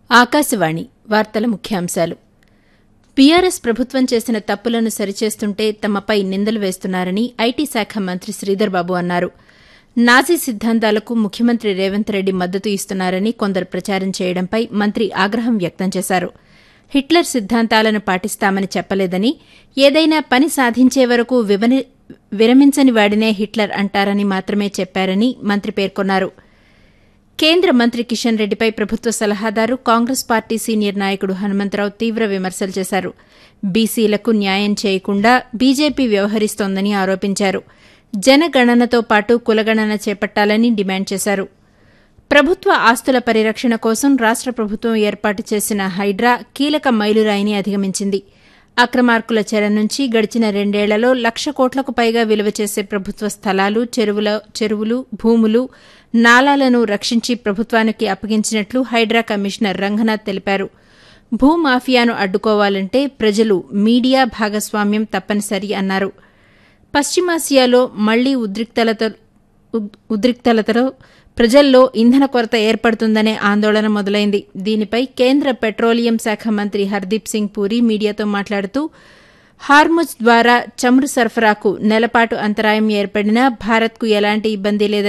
ఆకాశవాణి వార్తల ముఖ్యాంశాలు బీఆర్ఎస్ ప్రభుత్వం చేసిన తప్పులను సరిచేస్తుంటే తమపై నిందలు వేస్తున్నారని ఐటీ శాఖ మంత్రి శ్రీధర్బాబు అన్నారు నాజీ సిద్దాంతాలకు ముఖ్యమంత్రి రేవంత్ రెడ్డి మద్దతు ఇస్తున్నారని కొందరు ప్రచారం చేయడంపై మంత్రి ఆగ్రహం వ్యక్తం చేశారు హిట్లర్ సిద్దాంతాలను పాటిస్తామని చెప్పలేదని ఏదైనా పని సాధించే వరకు వివని- విరమించని వాడినే హిట్లర్ అంటారని మాత్రమే చెప్పారని మంత్రి పేర్కొన్నారు కేంద్ర మంత్రి కిషన్ రెడ్డిపై ప్రభుత్వ సలహాదారు కాంగ్రెస్ పార్టీ సీనియర్ నాయకుడు హనుమంతరావు తీవ్ర విమర్శలు చేశారు బీసీలకు న్యాయం చేయకుండా బీజేపీ వ్యవహరిస్తోందని ఆరోపించారు జనగణనతో పాటు కులగణన చేపట్టాలని డిమాండ్ చేశారు ప్రభుత్వ ఆస్తుల పరిరక్షణ కోసం రాష్ట ప్రభుత్వం ఏర్పాటు చేసిన హైడ్రా కీలక మైలురాయిని అధిగమించింది అక్రమార్కుల చెర నుంచి గడిచిన రెండేళ్లలో లక్ష కోట్లకు పైగా విలువ చేసే ప్రభుత్వ స్థలాలు చెరువుల చెరువులు భూములు నాలాలను రక్షించి ప్రభుత్వానికి అప్పగించినట్లు హైడ్రా కమిషనర్ రంగనాథ్ తెలిపారు భూమాఫియాను అడ్డుకోవాలంటే ప్రజలు మీడియా భాగస్వామ్యం తప్పనిసరి అన్నారు పశ్చిమాసియాలో మళ్లీ ఉద్రిక్తలతో ఉద్- ఉద్రిక్తలతో ప్రజల్లో ఇంధన కొరత ఏర్పడుతుందనే ఆందోళన మొదలైంది దీనిపై కేంద్ర పెట్రోలియం శాఖ మంత్రి హర్దీప్ సింగ్ పూరి మీడియాతో మాట్లాడుతూ హార్ముజ్ ద్వారా చమురు సరఫరాకు నెలపాటు అంతరాయం ఏర్పడినా భారత్కు ఎలాంటి ఇబ్బంది లేదని